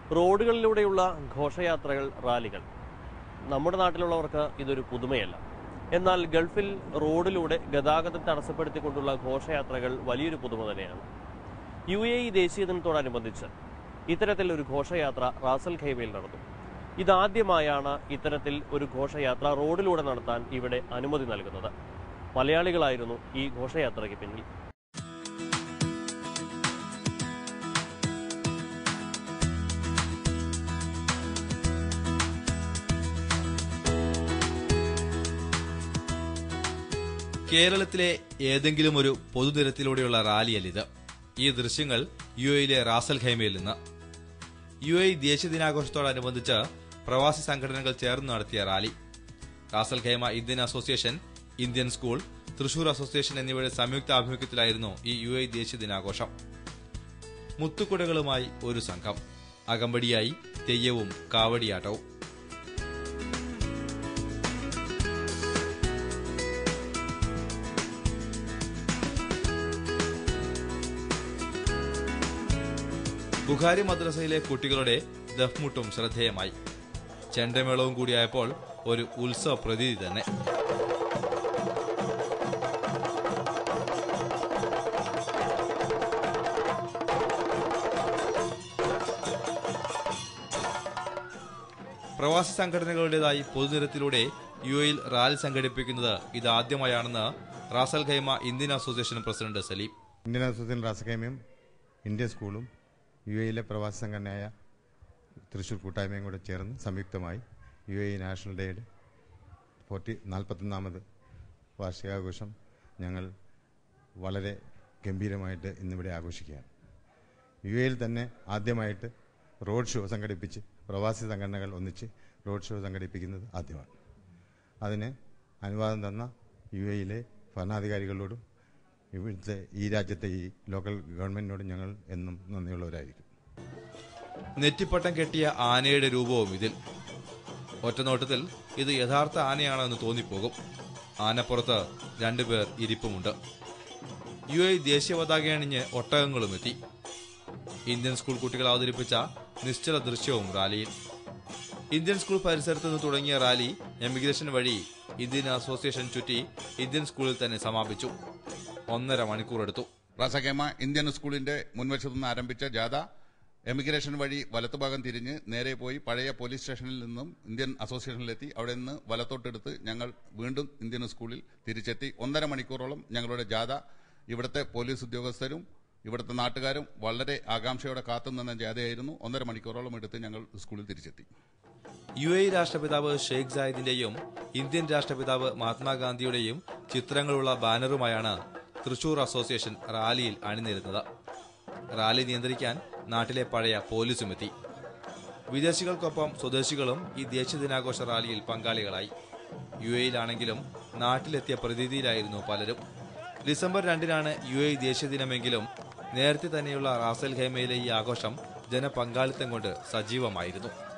റോഡുകളിലൂടെയുള്ള ഘോഷയാത്രകൾ റാലികൾ നമ്മുടെ നാട്ടിലുള്ളവർക്ക് ഇതൊരു പുതുമയല്ല എന്നാൽ ഗൾഫിൽ റോഡിലൂടെ ഗതാഗതം തടസ്സപ്പെടുത്തിക്കൊണ്ടുള്ള ഘോഷയാത്രകൾ വലിയൊരു പുതുമ തന്നെയാണ് യു എ ഇ ദേശീയ ദിനത്തോടനുബന്ധിച്ച് ഇത്തരത്തിൽ ഒരു ഘോഷയാത്ര റാസൽ ഖൈമയിൽ നടന്നു ഇതാദ്യമായാണ് ഇത്തരത്തിൽ ഒരു ഘോഷയാത്ര റോഡിലൂടെ നടത്താൻ ഇവിടെ അനുമതി നൽകുന്നത് മലയാളികളായിരുന്നു ഈ ഘോഷയാത്രയ്ക്ക് പിന്നിൽ കേരളത്തിലെ ഏതെങ്കിലും ഒരു പൊതുനിരത്തിലൂടെയുള്ള റാലിയല്ലിത് ഈ ദൃശ്യങ്ങൾ യു എയിലെ റാസൽ ഖൈമയിൽ നിന്ന് യു എ ദേശീയ ദിനാഘോഷത്തോടനുബന്ധിച്ച് പ്രവാസി സംഘടനകൾ ചേർന്ന് നടത്തിയ rally Ras al Khaimah Indian association Indian school Thrissur association എന്നിവയുടെ സംയുക്ത ആഭിമുഖ്യത്തിലായിരുന്നു ഈ യു എ ദേശീയ ദിനാഘോഷം മുത്തുകുടകളുമായി ഒരു സംഘം അകമ്പടിയായി തെയ്യവും കാവടിയാട്ടവും ബുഖാരി മദ്രസയിലെ കുട്ടികളുടെ ദഫ്മുട്ടും ശ്രദ്ധേയമായി ചെണ്ടമേളവും കൂടിയായപ്പോൾ ഒരു ഉത്സവ പ്രതീതി തന്നെ പ്രവാസി സംഘടനകളുടേതായി പൊതുനിരത്തിലൂടെ യു എയിൽ റാലി സംഘടിപ്പിക്കുന്നത് ഇതാദ്യമായാണെന്ന് Ras al Khaimah Indian association president Saleem Indian association റാസഖൈമയും ഇന്ത്യൻ സ്കൂളും യു എയിലെ പ്രവാസി സംഘടനയായ തൃശ്ശൂർ കൂട്ടായ്മയും കൂടെ ചേർന്ന് സംയുക്തമായി യു എ നാഷണൽ ഡേയുടെ ഫോർട്ടി നാൽപ്പത്തൊന്നാമത് വാർഷികാഘോഷം ഞങ്ങൾ വളരെ ഗംഭീരമായിട്ട് ഇന്നിവിടെ ആഘോഷിക്കുകയാണ് യു എയിൽ തന്നെ ആദ്യമായിട്ട് റോഡ് ഷോ സംഘടിപ്പിച്ച് പ്രവാസി സംഘടനകൾ ഒന്നിച്ച് റോഡ് ഷോ സംഘടിപ്പിക്കുന്നത് ആദ്യമാണ് അതിന് അനുവാദം തന്ന യു എയിലെ ഭരണാധികാരികളോടും ഇവിടുത്തെ ഈ രാജ്യത്തെ ഈ ലോക്കൽ ഗവൺമെന്റിനോടും ഞങ്ങൾ എന്നും നന്ദിയുള്ളവരായിരിക്കും നെറ്റിപ്പട്ടം കെട്ടിയ ആനയുടെ രൂപവും ഇതിൽ ഒറ്റനോട്ടത്തിൽ ഇത് യഥാർത്ഥ ആനയാണോ എന്ന് തോന്നിപ്പോകും ആനപ്പുറത്ത് രണ്ടുപേർ ഇരിപ്പുമുണ്ട് യു എ ദേശീയ പതാക അണിഞ്ഞ് ഒട്ടകങ്ങളും എത്തി ഇന്ത്യൻ സ്കൂൾ കുട്ടികൾ അവതരിപ്പിച്ച നിശ്ചല ദൃശ്യവും റാലിയിൽ ഇന്ത്യൻ സ്കൂൾ പരിസരത്ത് നിന്ന് തുടങ്ങിയ റാലി എമിഗ്രേഷൻ വഴി ഇന്ത്യൻ അസോസിയേഷൻ ചുറ്റി ഇന്ത്യൻ സ്കൂളിൽ തന്നെ സമാപിച്ചു ഒന്നര മണിക്കൂർ എടുത്തു റാസഖേമ ഇന്ത്യൻ സ്കൂളിന്റെ മുൻവശത്തു നിന്ന് ആരംഭിച്ച ജാഥ എമിഗ്രേഷൻ വഴി വലത്തുഭാഗം തിരിഞ്ഞ് നേരെ പോയി പഴയ പോലീസ് സ്റ്റേഷനിൽ നിന്നും ഇന്ത്യൻ അസോസിയേഷനിലെത്തി അവിടെ നിന്ന് വലത്തോട്ടെടുത്ത് ഞങ്ങൾ വീണ്ടും ഇന്ത്യൻ സ്കൂളിൽ തിരിച്ചെത്തി ഒന്നര മണിക്കൂറോളം ഞങ്ങളുടെ ജാഥ ഇവിടുത്തെ പോലീസ് ഉദ്യോഗസ്ഥരും ഇവിടുത്തെ നാട്ടുകാരും വളരെ ആകാംക്ഷയോടെ കാത്തുനിന്ന ജാഥയായിരുന്നു ഒന്നര മണിക്കൂറോളം എടുത്ത് ഞങ്ങൾ സ്കൂളിൽ തിരിച്ചെത്തി യു എ രാഷ്ട്രപിതാവ് ഷെയ്ഖ് സായിദിന്റെയും ഇന്ത്യൻ രാഷ്ട്രപിതാവ് മഹാത്മാഗാന്ധിയുടെയും ചിത്രങ്ങളുള്ള ബാനറുമായാണ് തൃശൂർ അസോസിയേഷൻ റാലിയിൽ അണിനിരുന്നത് റാലി നിയന്ത്രിക്കാൻ നാട്ടിലെ പഴയ പോലീസും എത്തി വിദേശികൾക്കൊപ്പം സ്വദേശികളും ഈ ദേശീയ ദിനാഘോഷ റാലിയിൽ പങ്കാളികളായി യു എയിലാണെങ്കിലും നാട്ടിലെത്തിയ പ്രതീതിയിലായിരുന്നു പലരും ഡിസംബർ രണ്ടിനാണ് യു എ ദേശീയ ദിനമെങ്കിലും നേരത്തെ തന്നെയുള്ള റാസൽ ഖൈമയിലെ ഈ ആഘോഷം ജനപങ്കാളിത്തം കൊണ്ട് സജീവമായിരുന്നു